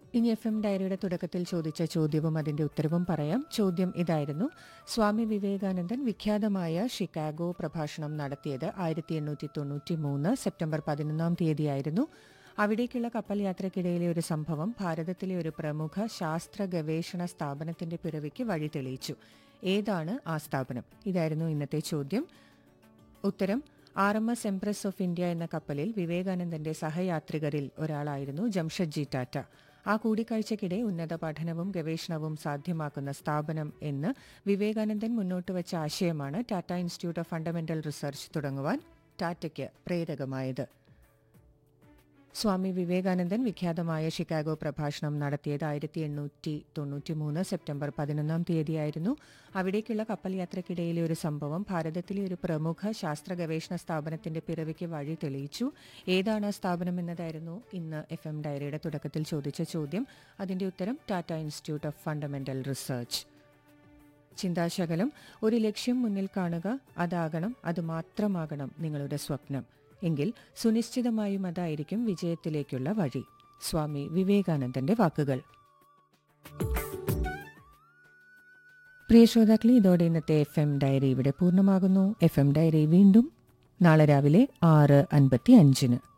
ഇനി F M ഡയറിയുടെ തുടക്കത്തിൽ ചോദിച്ച ചോദ്യവും അതിന്റെ ഉത്തരവും പറയാം ചോദ്യം ഇതായിരുന്നു സ്വാമി വിവേകാനന്ദൻ വിഖ്യാതമായ ഷിക്കാഗോ പ്രഭാഷണം നടത്തിയത് ആയിരത്തി എണ്ണൂറ്റി തൊണ്ണൂറ്റി മൂന്ന് സെപ്റ്റംബർ പതിനൊന്നാം തീയതിയായിരുന്നു അവിടേക്കുള്ള കപ്പൽ യാത്രക്കിടയിലെ ഒരു സംഭവം ഭാരതത്തിലെ ഒരു പ്രമുഖ ശാസ്ത്ര ഗവേഷണ സ്ഥാപനത്തിന്റെ പിറവിക്ക് വഴി തെളിയിച്ചു ഏതാണ് ആ സ്ഥാപനം ഇതായിരുന്നു ഇന്നത്തെ ചോദ്യം ഉത്തരം R M S empress of India എന്ന കപ്പലിൽ വിവേകാനന്ദന്റെ സഹയാത്രികരിൽ ഒരാളായിരുന്നു ജംഷഡ്ജി ടാറ്റ ആ കൂടിക്കാഴ്ചയ്ക്കിടെ ഉന്നത പഠനവും ഗവേഷണവും സാധ്യമാക്കുന്ന സ്ഥാപനം എന്ന് വിവേകാനന്ദൻ മുന്നോട്ട് വച്ച ആശയമാണ് Tata institute of fundamental research തുടങ്ങുവാൻ ടാറ്റയ്ക്ക് പ്രേരകമായത് സ്വാമി വിവേകാനന്ദൻ വിഖ്യാതമായ ഷിക്കാഗോ പ്രഭാഷണം നടത്തിയത് ആയിരത്തി എണ്ണൂറ്റി തൊണ്ണൂറ്റി മൂന്ന് സെപ്റ്റംബർ പതിനൊന്നാം തീയതിയായിരുന്നു അവിടേക്കുള്ള കപ്പൽ യാത്രക്കിടയിലെ ഒരു സംഭവം ഭാരതത്തിലെ ഒരു പ്രമുഖ ശാസ്ത്ര ഗവേഷണ സ്ഥാപനത്തിന്റെ പിറവിക്ക് വഴി തെളിയിച്ചു ഏതാണ് ആ സ്ഥാപനം എന്നതായിരുന്നു ഇന്ന് എഫ് എം ഡയറിയുടെ തുടക്കത്തിൽ ചോദിച്ച ചോദ്യം അതിന്റെ ഉത്തരം Tata institute of fundamental research ചിന്താശകലം ഒരു ലക്ഷ്യം മുന്നിൽ കാണുക അതാകണം അത് മാത്രമാകണം നിങ്ങളുടെ സ്വപ്നം എങ്കിൽ സുനിശ്ചിതമായും അതായിരിക്കും വിജയത്തിലേക്കുള്ള വഴി സ്വാമി വിവേകാനന്ദന്റെ വാക്കുകൾ പ്രിയ ശ്രോതാക്കളെ ഇതോടെ ഇന്നത്തെ എഫ് എം ഡയറി ഇവിടെ പൂർണ്ണമാകുന്നു എഫ് എം ഡയറി വീണ്ടും നാളെ രാവിലെ ആറ് അൻപത്തി അഞ്ചിന്